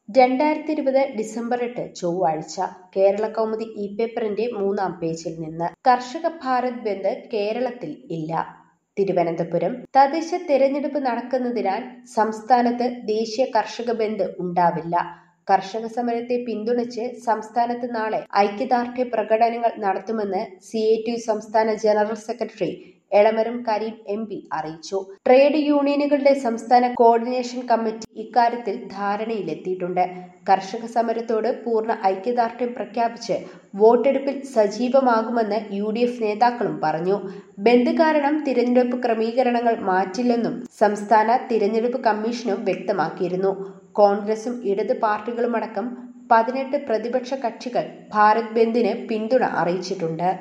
രണ്ടായിരത്തി ഇരുപത് ഡിസംബർ എട്ട് ചൊവ്വാഴ്ച കേരള കൗമുദി ഇ പേപ്പറിന്റെ മൂന്നാം പേജിൽ നിന്ന് കർഷക ഭാരത് ബന്ദ് കേരളത്തിൽ ഇല്ല തിരുവനന്തപുരം തദ്ദേശ തെരഞ്ഞെടുപ്പ് നടക്കുന്നതിനാൽ സംസ്ഥാനത്ത് ദേശീയ കർഷക ബന്ദ് ഉണ്ടാവില്ല കർഷക സമരത്തെ പിന്തുണച്ച് സംസ്ഥാനത്ത് നാളെ ഐക്യദാർഢ്യ പ്രകടനങ്ങൾ നടത്തുമെന്ന് സി ഐ ടി സംസ്ഥാന general secretary Elamaram Kareem M P അറിയിച്ചു ട്രേഡ് യൂണിയനുകളുടെ സംസ്ഥാന കോർഡിനേഷൻ കമ്മിറ്റി ഇക്കാര്യത്തിൽ ധാരണയിലെത്തിയിട്ടുണ്ട് കർഷക സമരത്തോട് പൂർണ്ണ ഐക്യദാർഢ്യം പ്രഖ്യാപിച്ച് വോട്ടെടുപ്പിൽ സജീവമാകുമെന്ന് യു ഡി എഫ് നേതാക്കളും പറഞ്ഞു ബന്ദ് കാരണം തിരഞ്ഞെടുപ്പ് ക്രമീകരണങ്ങൾ മാറ്റില്ലെന്നും സംസ്ഥാന തിരഞ്ഞെടുപ്പ് കമ്മീഷനും വ്യക്തമാക്കിയിരുന്നു കോൺഗ്രസും ഇടത് പാർട്ടികളുമടക്കം പതിനെട്ട് പ്രതിപക്ഷ കക്ഷികൾ ഭാരത് ബന്ദിന് പിന്തുണ അറിയിച്ചിട്ടുണ്ട്